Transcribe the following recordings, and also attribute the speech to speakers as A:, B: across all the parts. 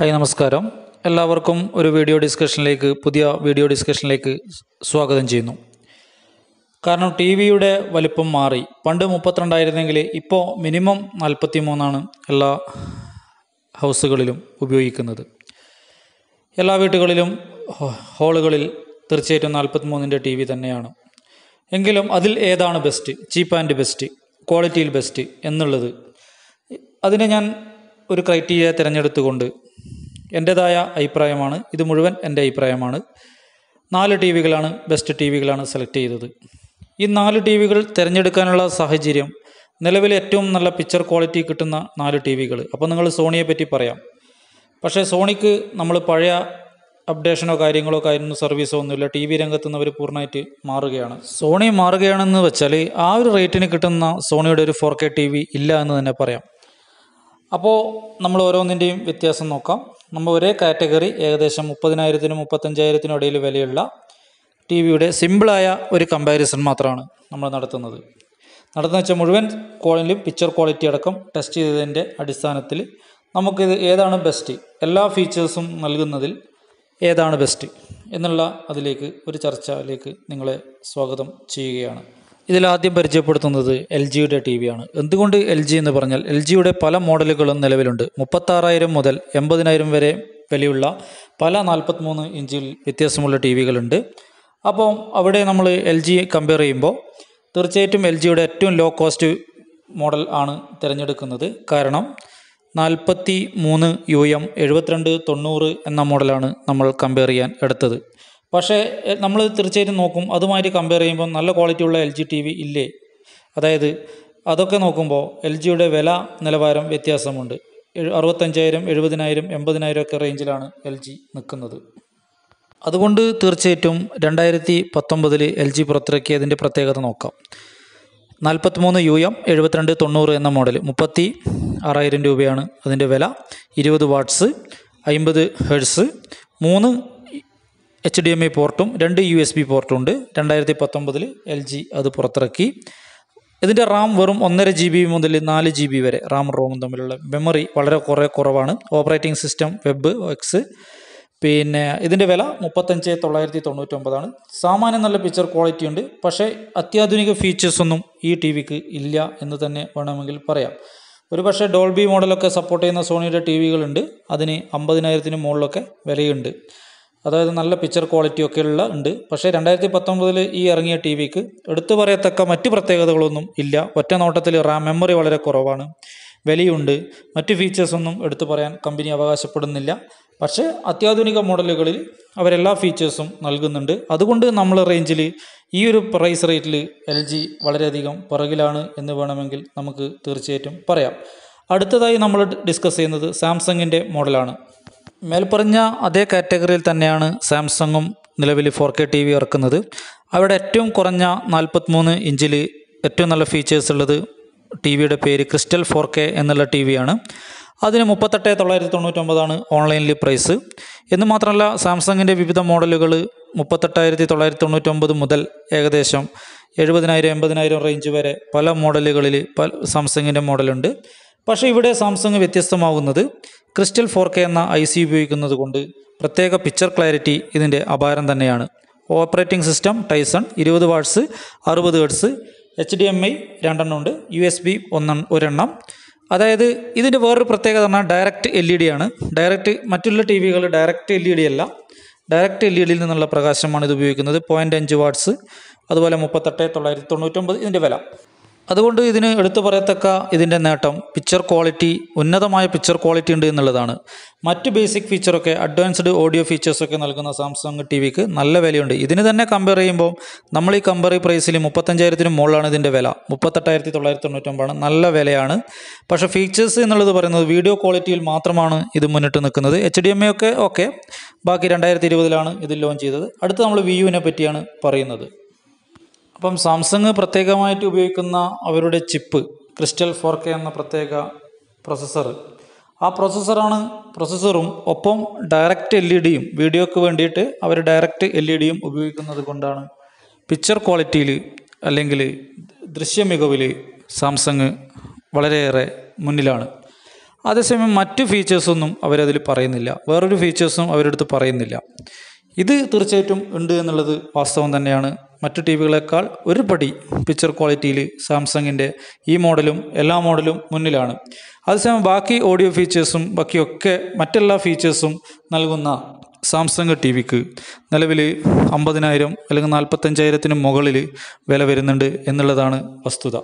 A: hi നമസ്കാരം എല്ലാവർക്കും ഒരു വീഡിയോ ഡിസ്കഷനിലേക്ക് പുതിയ വീഡിയോ ഡിസ്കഷനിലേക്ക് സ്വാഗതം ചെയ്യുന്നു കാരണം ടി വിയുടെ വലിപ്പം മാറി പണ്ട് മുപ്പത്തിരണ്ടായിരുന്നെങ്കിൽ ഇപ്പോൾ മിനിമം നാൽപ്പത്തി മൂന്നാണ് എല്ലാ ഹൗസുകളിലും ഉപയോഗിക്കുന്നത് എല്ലാ വീട്ടുകളിലും ഹോ- ഹാളുകളിൽ തീർച്ചയായിട്ടും നാൽപ്പത്തി മൂന്നിൻ്റെ ടി വി തന്നെയാണ് എങ്കിലും അതിൽ ഏതാണ് ബെസ്റ്റ് ചീപ്പ് ആൻഡ് ബെസ്റ്റ് ക്വാളിറ്റിയിൽ ബെസ്റ്റ് എന്നുള്ളത് അതിനെ ഞാൻ ഒരു ക്രൈറ്റീരിയ തിരഞ്ഞെടുത്തുകൊണ്ട് എൻ്റേതായ അഭിപ്രായമാണ് ഇത് മുഴുവൻ എൻ്റെ അഭിപ്രായമാണ് നാല് ടി വികളാണ് ബെസ്റ്റ് ടി വികളാണ് സെലക്ട് ചെയ്തത് ഈ നാല് ടി വികൾ തിരഞ്ഞെടുക്കാനുള്ള സാഹചര്യം നിലവിൽ ഏറ്റവും നല്ല പിക്ചർ ക്വാളിറ്റി കിട്ടുന്ന നാല് ടി വികൾ അപ്പോൾ നിങ്ങൾ സോണിയെ പറ്റി പറയാം പക്ഷേ സോണിക്ക് നമ്മൾ പഴയ അപ്ഡേഷനോ കാര്യങ്ങളോ കാര്യമോ സർവീസോ ഒന്നുമില്ല ടി വി രംഗത്ത് നിന്ന് അവർ പൂർണ്ണമായിട്ട് മാറുകയാണ് സോണി മാറുകയാണെന്ന് വെച്ചാൽ ആ ഒരു റേറ്റിന് കിട്ടുന്ന സോണിയുടെ ഒരു ഫോർ കെ ടി വി ഇല്ല എന്ന് തന്നെ പറയാം അപ്പോൾ നമ്മൾ ഓരോന്നിൻ്റെയും വ്യത്യാസം നോക്കാം നമ്മൾ ഒരേ കാറ്റഗറി ഏകദേശം മുപ്പതിനായിരത്തിനും മുപ്പത്തഞ്ചായിരത്തിനും ഇടയിൽ വിലയുള്ള ടി വിയുടെ സിമ്പിളായ ഒരു കമ്പാരിസൺ മാത്രമാണ് നമ്മൾ നടത്തുന്നത് നടത്തുന്ന വെച്ചാൽ മുഴുവൻ ക്വാളിറ്റിയും പിക്ചർ ക്വാളിറ്റി അടക്കം ടെസ്റ്റ് ചെയ്തതിൻ്റെ അടിസ്ഥാനത്തിൽ നമുക്കിത് ഏതാണ് ബെസ്റ്റ് എല്ലാ ഫീച്ചേഴ്സും നൽകുന്നതിൽ ഏതാണ് ബെസ്റ്റ് എന്നുള്ള അതിലേക്ക് ഒരു ചർച്ചയിലേക്ക് നിങ്ങളെ സ്വാഗതം ചെയ്യുകയാണ് ഇതിൽ ആദ്യം പരിചയപ്പെടുത്തുന്നത് എൽ ജിയുടെ ടി വിയാണ് എന്തുകൊണ്ട് എൽ ജി എന്ന് പറഞ്ഞാൽ എൽ ജിയുടെ പല മോഡലുകളും നിലവിലുണ്ട് മുപ്പത്താറായിരം മുതൽ എൺപതിനായിരം വരെ വിലയുള്ള പല നാൽപ്പത്തിമൂന്ന് ഇഞ്ചിൽ വ്യത്യാസമുള്ള ടി വികളുണ്ട് അപ്പോൾ അവിടെ നമ്മൾ എൽ ജി കമ്പയർ ചെയ്യുമ്പോൾ തീർച്ചയായിട്ടും എൽ ജിയുടെ ഏറ്റവും ലോ കോസ്റ്റ് മോഡൽ ആണ് തിരഞ്ഞെടുക്കുന്നത് കാരണം നാൽപ്പത്തി മൂന്ന് യു എം എഴുപത്തിരണ്ട് തൊണ്ണൂറ് എന്ന മോഡലാണ് നമ്മൾ കമ്പയർ ചെയ്യാൻ എടുത്തത് പക്ഷേ നമ്മൾ തീർച്ചയായിട്ടും നോക്കും അതുമായിട്ട് കമ്പയർ ചെയ്യുമ്പോൾ നല്ല ക്വാളിറ്റിയുള്ള എൽ ജി ടി വി ഇല്ലേ അതായത് അതൊക്കെ നോക്കുമ്പോൾ എൽ ജിയുടെ വില നിലവാരം വ്യത്യാസമുണ്ട് എഴു- അറുപത്തഞ്ചായിരം എഴുപതിനായിരം എൺപതിനായിരം ഒക്കെ റേഞ്ചിലാണ് എൽ ജി നിൽക്കുന്നത് അതുകൊണ്ട് തീർച്ചയായിട്ടും രണ്ടായിരത്തി പത്തൊമ്പതിൽ എൽ ജി പുറത്തിറക്കിയതിൻ്റെ പ്രത്യേകത നോക്കാം നാൽപ്പത്തിമൂന്ന് യു എം എഴുപത്തിരണ്ട് തൊണ്ണൂറ് എന്ന മോഡൽ മുപ്പത്തി ആറായിരം രൂപയാണ് അതിൻ്റെ വില ഇരുപത് വാട്ട്സ് അമ്പത് ഹെഡ്സ് മൂന്ന് എച്ച് ഡി എം ഐ പോർട്ടും രണ്ട് യു എസ് ബി പോർട്ടും ഉണ്ട് രണ്ടായിരത്തി പത്തൊമ്പതിൽ എൽ ജി അത് പുറത്തിറക്കി ഇതിൻ്റെ റാം വെറും ഒന്നര ജി ബി മുതൽ നാല് ജി ബി വരെ റാം റോമും തമ്മിലുള്ള മെമ്മറി വളരെ കുറേ കുറവാണ് ഓപ്പറേറ്റിംഗ് സിസ്റ്റം വെബ് എക്സ് പിന്നെ ഇതിൻ്റെ വില മുപ്പത്തഞ്ച് തൊള്ളായിരത്തി തൊണ്ണൂറ്റൊമ്പതാണ് സാമാന്യം നല്ല പിക്ചർ ക്വാളിറ്റി ഉണ്ട് പക്ഷേ അത്യാധുനിക ഫീച്ചേഴ്സ് ഒന്നും ഈ ടി വിക്ക് ഇല്ല എന്ന് തന്നെ വേണമെങ്കിൽ പറയാം ഒരു പക്ഷേ ഡോൾബി മോഡലൊക്കെ സപ്പോർട്ട് ചെയ്യുന്ന സോണിയുടെ ടി വികളുണ്ട് അതിന് അമ്പതിനായിരത്തിന് മുകളിലൊക്കെ വിലയുണ്ട് അതായത് നല്ല പിക്ചർ ക്വാളിറ്റി ഒക്കെ ഉള്ള ഉണ്ട് പക്ഷേ രണ്ടായിരത്തി പത്തൊമ്പതിൽ ഈ ഇറങ്ങിയ ടി വിക്ക് എടുത്തു പറയത്തക്ക മറ്റ് പ്രത്യേകതകളൊന്നും ഇല്ല ഒറ്റ നോട്ടത്തിൽ റാം മെമ്മറി വളരെ കുറവാണ് വിലയുണ്ട് മറ്റ് ഫീച്ചേഴ്സൊന്നും എടുത്തു പറയാൻ കമ്പനി അവകാശപ്പെടുന്നില്ല പക്ഷേ അത്യാധുനിക മോഡലുകളിൽ അവരെല്ലാ ഫീച്ചേഴ്സും നൽകുന്നുണ്ട് അതുകൊണ്ട് നമ്മൾ റേഞ്ചിൽ ഈ ഒരു പ്രൈസ് റേറ്റിൽ എൽ ജി വളരെയധികം പുറകിലാണ് എന്ന് വേണമെങ്കിൽ നമുക്ക് തീർച്ചയായിട്ടും പറയാം അടുത്തതായി നമ്മൾ ഡിസ്കസ് ചെയ്യുന്നത് സാംസങ്ങിൻ്റെ മോഡലാണ് മേൽപ്പറഞ്ഞ അതേ കാറ്റഗറിയിൽ തന്നെയാണ് സാംസങ്ങും നിലവിൽ ഫോർ കെ ടി വി ഇറക്കുന്നത് അവിടെ ഏറ്റവും കുറഞ്ഞ നാൽപ്പത്തിമൂന്ന് ഇഞ്ചിൽ ഏറ്റവും നല്ല ഫീച്ചേഴ്സ് ഉള്ളത് ടി വിയുടെ പേര് ക്രിസ്റ്റൽ ഫോർ കെ എന്നുള്ള ടി വിയാണ് അതിന് മുപ്പത്തെട്ട് തൊള്ളായിരത്തി തൊണ്ണൂറ്റൊമ്പതാണ് ഓൺലൈനിൽ പ്രൈസ് എന്ന് മാത്രമല്ല സാംസങ്ങിൻ്റെ വിവിധ മോഡലുകൾ മുപ്പത്തെട്ടായിരത്തി തൊള്ളായിരത്തി തൊണ്ണൂറ്റൊമ്പത് മുതൽ ഏകദേശം എഴുപതിനായിരം എൺപതിനായിരം റേഞ്ച് വരെ പല മോഡലുകളിൽ പല സാംസങ്ങിൻ്റെ മോഡലുണ്ട് പക്ഷേ ഇവിടെ സാംസങ് വ്യത്യസ്തമാകുന്നത് ക്രിസ്റ്റൽ ഫോർ കെ എന്ന ഐ സി ഉപയോഗിക്കുന്നത് കൊണ്ട് പ്രത്യേക പിക്ചർ ക്ലാരിറ്റി ഇതിൻ്റെ അപാരം തന്നെയാണ് ഓപ്പറേറ്റിംഗ് സിസ്റ്റം ടൈസൺ ഇരുപത് വാട്ട്സ് അറുപത് hertz H D M I രണ്ടെണ്ണം ഉണ്ട് യു എസ് ബി ഒന്നെ ഒരെണ്ണം അതായത് ഇതിൻ്റെ വേറൊരു പ്രത്യേകത പറഞ്ഞാൽ ഡയറക്റ്റ് എൽ ഇ ഡി ആണ് ഡയറക്റ്റ് മറ്റുള്ള ടി വികൾ ഡയറക്റ്റ് എൽ ഇ ഡി അല്ല ഡയറക്റ്റ് എൽ ഇ ഡിയിൽ നിന്നുള്ള പ്രകാശമാണ് ഇത് ഉപയോഗിക്കുന്നത് പോയിൻ്റ് അഞ്ച് വാട്ട്സ് അതുപോലെ മുപ്പത്തെട്ട് തൊള്ളായിരത്തി തൊണ്ണൂറ്റൊമ്പത് ഇതിൻ്റെ വില അതുകൊണ്ട് ഇതിന് എടുത്തു പറയത്തക്ക ഇതിൻ്റെ നേട്ടം പിക്ചർ ക്വാളിറ്റി ഉന്നതമായ പിക്ചർ ക്വാളിറ്റി ഉണ്ട് എന്നുള്ളതാണ് മറ്റ് ബേസിക് ഫീച്ചറൊക്കെ അഡ്വാൻസ്ഡ് ഓഡിയോ ഫീച്ചേഴ്സൊക്കെ നൽകുന്ന സാംസങ് ടി വിക്ക് നല്ല വിലയുണ്ട് ഇതിന് തന്നെ കമ്പയർ ചെയ്യുമ്പോൾ നമ്മൾ ഈ കമ്പയർ പ്രൈസിൽ മുപ്പത്തഞ്ചായിരത്തിന് മുകളിലാണ് ഇതിൻ്റെ വില മുപ്പത്തെട്ടായിരത്തി തൊള്ളായിരത്തി തൊണ്ണൂറ്റൊമ്പതാണ് നല്ല വിലയാണ് പക്ഷേ ഫീച്ചേഴ്സ് എന്നുള്ളത് പറയുന്നത് വീഡിയോ ക്വാളിറ്റിയിൽ മാത്രമാണ് ഇത് മുന്നിട്ട് നിൽക്കുന്നത് എച്ച് ഡി എം എ ഒക്കെ ഓക്കെ ബാക്കി രണ്ടായിരത്തി ഇരുപതിലാണ് ഇത് ലോഞ്ച് ചെയ്തത് അടുത്ത് നമ്മൾ വിയുവിനെ പറ്റിയാണ് പറയുന്നത് അപ്പം സാംസങ് പ്രത്യേകമായിട്ട് ഉപയോഗിക്കുന്ന അവരുടെ ചിപ്പ് ക്രിസ്റ്റൽ ഫോർ കെ എന്ന പ്രത്യേക പ്രൊസസ്സർ ആ പ്രൊസസ്സറാണ് പ്രൊസസ്സറും ഒപ്പം ഡയറക്റ്റ് എൽ ഇ ഡിയും വീഡിയോക്ക് വേണ്ടിയിട്ട് അവർ ഡയറക്റ്റ് എൽ ഇ ഡിയും ഉപയോഗിക്കുന്നത് കൊണ്ടാണ് പിക്ചർ ക്വാളിറ്റിയിൽ അല്ലെങ്കിൽ ദൃശ്യ മികവിൽ സാംസങ് വളരെയേറെ മുന്നിലാണ് അതേസമയം മറ്റ് ഫീച്ചേഴ്സൊന്നും അവരതിൽ പറയുന്നില്ല വേറൊരു ഫീച്ചേഴ്സും അവരെടുത്ത് പറയുന്നില്ല ഇത് തീർച്ചയായിട്ടും ഉണ്ട് എന്നുള്ളത് വാസ്തവം തന്നെയാണ് മറ്റു ടി വികളെക്കാൾ ഒരു പടി പിക്ചർ ക്വാളിറ്റിയിൽ സാംസങ്ങിൻ്റെ ഈ മോഡലും എല്ലാ മോഡലും മുന്നിലാണ് അതേസമയം ബാക്കി ഓഡിയോ ഫീച്ചേഴ്സും ബാക്കിയൊക്കെ മറ്റെല്ലാ ഫീച്ചേഴ്സും നൽകുന്ന സാംസങ് ടി വിക്ക് നിലവിൽ അമ്പതിനായിരം അല്ലെങ്കിൽ നാൽപ്പത്തഞ്ചായിരത്തിന് മുകളിൽ വില വരുന്നുണ്ട് എന്നുള്ളതാണ് വസ്തുത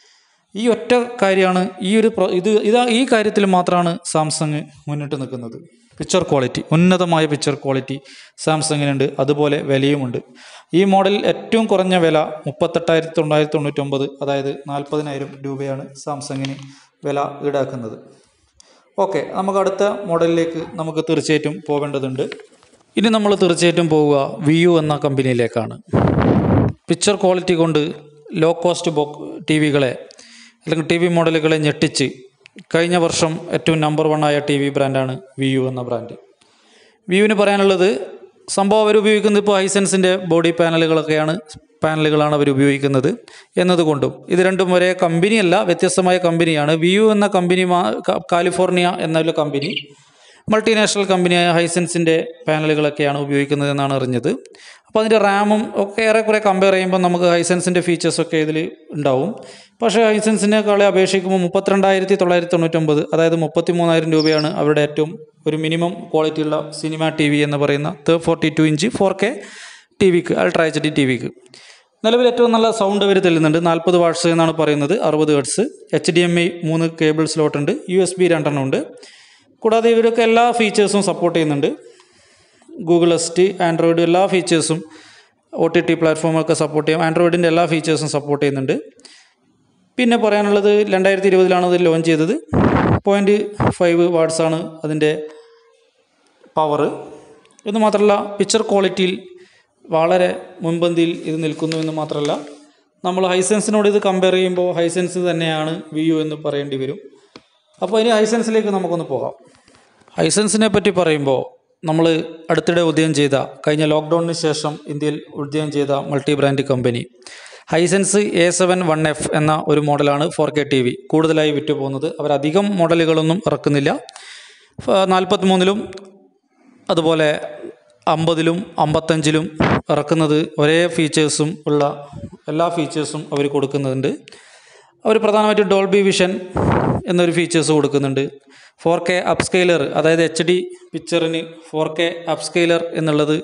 A: ഈ ഒറ്റ കാര്യമാണ് ഈ ഒരു പ്ര ഇത് ഇതാ ഈ കാര്യത്തിൽ മാത്രമാണ് സാംസങ് മുന്നിട്ട് നിൽക്കുന്നത് പിക്ചർ ക്വാളിറ്റി ഉന്നതമായ പിക്ചർ ക്വാളിറ്റി സാംസങ്ങിനുണ്ട് അതുപോലെ വിലയുമുണ്ട് ഈ മോഡൽ ഏറ്റവും കുറഞ്ഞ വില മുപ്പത്തെട്ടായിരത്തി തൊള്ളായിരത്തി തൊണ്ണൂറ്റൊമ്പത് അതായത് നാൽപ്പതിനായിരം രൂപയാണ് സാംസങ്ങിന് വില ഈടാക്കുന്നത് ഓക്കെ നമുക്ക് അടുത്ത മോഡലിലേക്ക് നമുക്ക് തീർച്ചയായിട്ടും പോകേണ്ടതുണ്ട് ഇനി നമ്മൾ തീർച്ചയായിട്ടും പോവുക വി യു എന്ന കമ്പനിയിലേക്കാണ് പിക്ചർ ക്വാളിറ്റി കൊണ്ട് ലോ കോസ്റ്റ് ബോ ടി വികളെ അല്ലെങ്കിൽ ടി വി മോഡലുകളെ ഞെട്ടിച്ച് കഴിഞ്ഞ വർഷം ഏറ്റവും നമ്പർ വൺ ആയ ടി വി ബ്രാൻഡാണ് വി യു എന്ന ബ്രാൻഡ് വി യുവിന് പറയാനുള്ളത് സംഭവം അവർ ഉപയോഗിക്കുന്നത് ഇപ്പോൾ ഹൈസെൻസിൻ്റെ ബോഡി പാനലുകളൊക്കെയാണ് പാനലുകളാണ് അവർ ഉപയോഗിക്കുന്നത് എന്നതുകൊണ്ടും ഇത് രണ്ടും ഒരേ കമ്പനിയല്ല വ്യത്യസ്തമായ കമ്പനിയാണ് വി യു എന്ന കമ്പനി മാ- ക- കാലിഫോർണിയ എന്നൊരു കമ്പനി മൾട്ടിനാഷണൽ കമ്പനിയായ ഹൈസെൻസിൻ്റെ പാനലുകളൊക്കെയാണ് ഉപയോഗിക്കുന്നത് എന്നാണ് അറിഞ്ഞത് അപ്പോൾ അതിൻ്റെ റാമും ഒക്കെ ഏറെക്കുറെ കമ്പയർ ചെയ്യുമ്പോൾ നമുക്ക് ഹൈസെൻസിൻ്റെ ഫീച്ചേഴ്സൊക്കെ ഇതിൽ ഉണ്ടാവും പക്ഷേ ഹൈസെൻസിനേക്കാളെ അപേക്ഷിക്കുമ്പോൾ മുപ്പത്തിരണ്ടായിരത്തി തൊള്ളായിരത്തി തൊണ്ണൂറ്റൊമ്പത് അതായത് മുപ്പത്തി മൂന്നായിരം രൂപയാണ് അവരുടെ ഏറ്റവും ഒരു മിനിമം ക്വാളിറ്റിയുള്ള സിനിമ ടി വി എന്ന് പറയുന്ന third forty two inch four K T വിക്ക് അൾട്രാ എച്ച് ഡി ടി വിക്ക് നിലവിൽ ഏറ്റവും നല്ല സൗണ്ട് അവർ തെല്ലുന്നുണ്ട് നാൽപ്പത് വാട്ട്സ് എന്നാണ് പറയുന്നത് അറുപത് hertz H D M I മൂന്ന് കേബിൾ സ്ലോട്ട് ഉണ്ട് യു എസ് ബി രണ്ടെണ്ണം ഉണ്ട് കൂടാതെ ഇവരൊക്കെ എല്ലാ ഫീച്ചേഴ്സും സപ്പോർട്ട് ചെയ്യുന്നുണ്ട് ഗൂഗിൾ എസ്റ്റ് ആൻഡ്രോയിഡ് എല്ലാ ഫീച്ചേഴ്സും ഒ ടി ടി പ്ലാറ്റ്ഫോമൊക്കെ സപ്പോർട്ട് ചെയ്യും ആൻഡ്രോയിഡിൻ്റെ എല്ലാ ഫീച്ചേഴ്സും സപ്പോർട്ട് ചെയ്യുന്നുണ്ട് പിന്നെ പറയാനുള്ളത് രണ്ടായിരത്തി ഇരുപതിലാണ് ഇത് ലോഞ്ച് ചെയ്തത് പോയിൻറ്റ് ഫൈവ് വാട്ട്സാണ് അതിൻ്റെ പവർ എന്ന് മാത്രമല്ല പിക്ചർ ക്വാളിറ്റിയിൽ വളരെ മുൻപന്തിയിൽ ഇത് നിൽക്കുന്നു എന്ന് മാത്രമല്ല നമ്മൾ ഹൈസെൻസിനോട് ഇത് കമ്പയർ ചെയ്യുമ്പോൾ ഹൈസെൻസ് തന്നെയാണ് വി യു എന്ന് പറയേണ്ടി വരും അപ്പോൾ ഇനി ഹൈസെൻസിലേക്ക് നമുക്കൊന്ന് പോകാം ഹൈസെൻസിനെ പറ്റി പറയുമ്പോൾ നമ്മൾ അടുത്തിടെ ഉദയം ചെയ്ത കഴിഞ്ഞ ലോക്ക്ഡൗണിന് ശേഷം ഇന്ത്യയിൽ ഉദയം ചെയ്ത multi brand company Hisense A seven one F എന്ന ഒരു മോഡലാണ് ഫോർ കെ ടി വി കൂടുതലായി വിറ്റു പോകുന്നത് അവരധികം മോഡലുകളൊന്നും ഇറക്കുന്നില്ല നാൽപ്പത്തിമൂന്നിലും അതുപോലെ അമ്പതിലും അമ്പത്തഞ്ചിലും ഇറക്കുന്നത് ഒരേ ഫീച്ചേഴ്സും ഉള്ള എല്ലാ ഫീച്ചേഴ്സും അവർ കൊടുക്കുന്നുണ്ട് അവർ പ്രധാനമായിട്ടും ഡോൾബി വിഷൻ എന്നൊരു ഫീച്ചേഴ്സ് കൊടുക്കുന്നുണ്ട് ഫോർ കെ അപ്സ്കെയിലർ അതായത് എച്ച് ഡി പിക്ചറിന് ഫോർ കെ അപ്സ്കെയിലർ എന്നുള്ളത്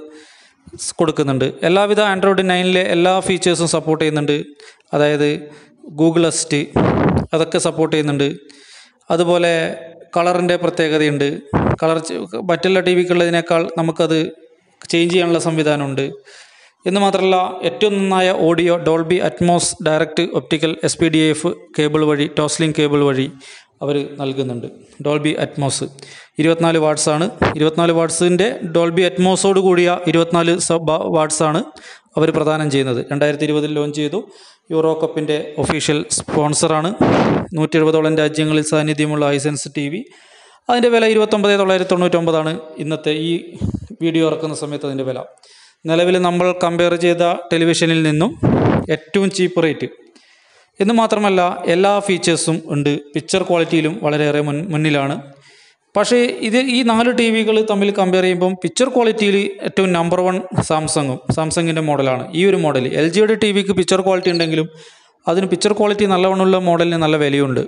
A: സ് കൊടുക്കുന്നുണ്ട് എല്ലാവിധ ആൻഡ്രോയിഡ് നയനിലെ എല്ലാ ഫീച്ചേഴ്സും സപ്പോർട്ട് ചെയ്യുന്നുണ്ട് അതായത് ഗൂഗിൾ അസ്റ്റ് അതൊക്കെ സപ്പോർട്ട് ചെയ്യുന്നുണ്ട് അതുപോലെ കളറിൻ്റെ പ്രത്യേകതയുണ്ട് കളർ ചെ- മറ്റുള്ള ടി വിക്കുള്ളതിനേക്കാൾ നമുക്കത് ചേഞ്ച് ചെയ്യാനുള്ള സംവിധാനമുണ്ട് എന്ന് മാത്രമല്ല ഏറ്റവും നന്നായ audio Dolby Atmos direct optical S P D F cable വഴി ടോസ്ലിംഗ് കേബിൾ വഴി അവർ നൽകുന്നുണ്ട് ഡോൾബി അറ്റ്മോസ് ഇരുപത്തിനാല് വാട്ട്സാണ് ഇരുപത്തിനാല് വാട്ട്സിൻ്റെ ഡോൾബി അറ്റ്മോസോട് കൂടിയ ഇരുപത്തിനാല് സബ് വാട്ട്സാണ് അവർ പ്രദാനം ചെയ്യുന്നത് രണ്ടായിരത്തി ഇരുപതിൽ ലോഞ്ച് ചെയ്തു യൂറോ കപ്പിൻ്റെ ഒഫീഷ്യൽ സ്പോൺസറാണ് നൂറ്റി എഴുപതോളം രാജ്യങ്ങളിൽ സാന്നിധ്യമുള്ള ഹൈസെൻസ് ടി വി അതിൻ്റെ വില ഇരുപത്തൊമ്പത് തൊള്ളായിരത്തി തൊണ്ണൂറ്റൊമ്പതാണ് ഇന്നത്തെ ഈ വീഡിയോ ഇറക്കുന്ന സമയത്ത് അതിൻ്റെ വില നിലവിൽ നമ്മൾ കമ്പയർ ചെയ്ത ടെലിവിഷനിൽ നിന്നും ഏറ്റവും ചീപ്പ് റേറ്റ് എന്ന് മാത്രമല്ല എല്ലാ ഫീച്ചേഴ്സും ഉണ്ട് പിക്ചർ ക്വാളിറ്റിയിലും വളരെയേറെ മുൻ മുന്നിലാണ് പക്ഷേ ഇത് ഈ നാല് ടി വികൾ തമ്മിൽ കമ്പയർ ചെയ്യുമ്പം പിക്ചർ ക്വാളിറ്റിയിൽ ഏറ്റവും നമ്പർ വൺ സാംസങ്ങും സാംസങ്ങിൻ്റെ മോഡലാണ് ഈ ഒരു മോഡൽ എൽ ജിയുടെ ടി വിക്ക് പിക്ചർ ക്വാളിറ്റി ഉണ്ടെങ്കിലും അതിന് പിക്ചർ ക്വാളിറ്റി നല്ലവണ്ണമുള്ള മോഡലിന് നല്ല വിലയുണ്ട്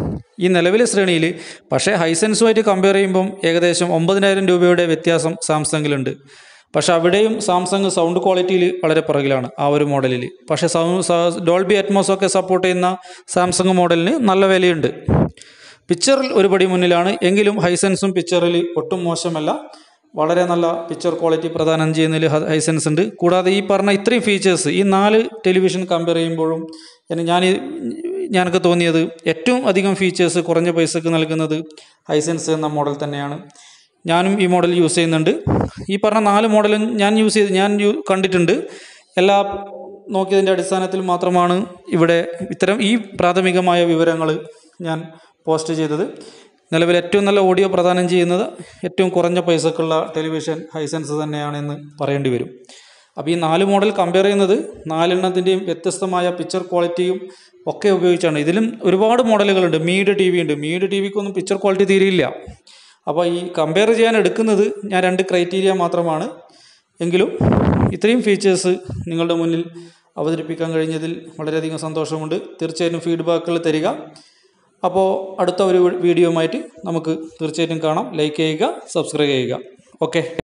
A: ഈ നിലവിലെ ശ്രേണിയിൽ പക്ഷേ ഹൈസെൻസുമായിട്ട് കമ്പയർ ചെയ്യുമ്പം ഏകദേശം ഒമ്പതിനായിരം രൂപയുടെ വ്യത്യാസം സാംസങ്ങിലുണ്ട് പക്ഷേ അവിടെയും സാംസങ് സൗണ്ട് ക്വാളിറ്റിയിൽ വളരെ പുറകിലാണ് ആ ഒരു മോഡലിൽ പക്ഷേ സൗ ഡോൾബി അറ്റ്മോസ് ഒക്കെ സപ്പോർട്ട് ചെയ്യുന്ന സാംസങ് മോഡലിന് നല്ല വിലയുണ്ട് പിക്ചറിൽ ഒരുപടി മുന്നിലാണ് എങ്കിലും ഹൈസെൻസും പിക്ചറിൽ ഒട്ടും മോശമല്ല വളരെ നല്ല പിക്ചർ ക്വാളിറ്റി പ്രദാനം ചെയ്യുന്നതിൽ ഹ- ഹൈസെൻസ് ഉണ്ട് കൂടാതെ ഈ പറഞ്ഞ ഇത്രയും ഫീച്ചേഴ്സ് ഈ നാല് ടെലിവിഷൻ കമ്പയർ ചെയ്യുമ്പോഴും എന്നെ ഞാൻ ഞാനൊക്കെ തോന്നിയത് ഏറ്റവും അധികം ഫീച്ചേഴ്സ് കുറഞ്ഞ പൈസക്ക് നൽകുന്നത് ഹൈസെൻസ് എന്ന മോഡൽ തന്നെയാണ് ഞാനും ഈ മോഡൽ യൂസ് ചെയ്യുന്നുണ്ട് ഈ പറഞ്ഞ നാല് മോഡലും ഞാൻ യൂസ് ചെയ്ത് ഞാൻ യു കണ്ടിട്ടുണ്ട് എല്ലാ നോക്കിയതിൻ്റെ അടിസ്ഥാനത്തിൽ മാത്രമാണ് ഇവിടെ ഇത്തരം ഈ പ്രാഥമികമായ വിവരങ്ങൾ ഞാൻ പോസ്റ്റ് ചെയ്തത് നിലവിൽ ഏറ്റവും നല്ല ഓഡിയോ പ്രദാനം ചെയ്യുന്നത് ഏറ്റവും കുറഞ്ഞ പൈസക്കുള്ള ടെലിവിഷൻ ഹൈസെൻസ് തന്നെയാണെന്ന് പറയേണ്ടി വരും അപ്പോൾ ഈ നാല് മോഡൽ കമ്പയർ ചെയ്യുന്നത് നാലെണ്ണത്തിൻ്റെയും വ്യത്യസ്തമായ പിക്ചർ ക്വാളിറ്റിയും ഒക്കെ ഉപയോഗിച്ചാണ് ഇതിലും ഒരുപാട് മോഡലുകളുണ്ട് മീഡ് ടി വി ഉണ്ട് മീഡ് ടി വിക്കൊന്നും പിക്ചർ ക്വാളിറ്റി തീരെയില്ല അപ്പോൾ ഈ കമ്പയർ ചെയ്യാൻ എടുക്കുന്നത് ഞാൻ രണ്ട് ക്രൈറ്റീരിയ മാത്രമാണ് എങ്കിലും ഇത്രയും ഫീച്ചേഴ്സ് നിങ്ങളുടെ മുന്നിൽ അവതരിപ്പിക്കാൻ കഴിഞ്ഞതിൽ വളരെയധികം സന്തോഷമുണ്ട് തീർച്ചയായിട്ടും ഫീഡ്ബാക്കുകൾ തരിക അപ്പോൾ അടുത്ത ഒരു വീഡിയോയുമായിട്ട് നമുക്ക് തീർച്ചയായിട്ടും കാണാം ലൈക്ക് ചെയ്യുക സബ്സ്ക്രൈബ് ചെയ്യുക ഓക്കെ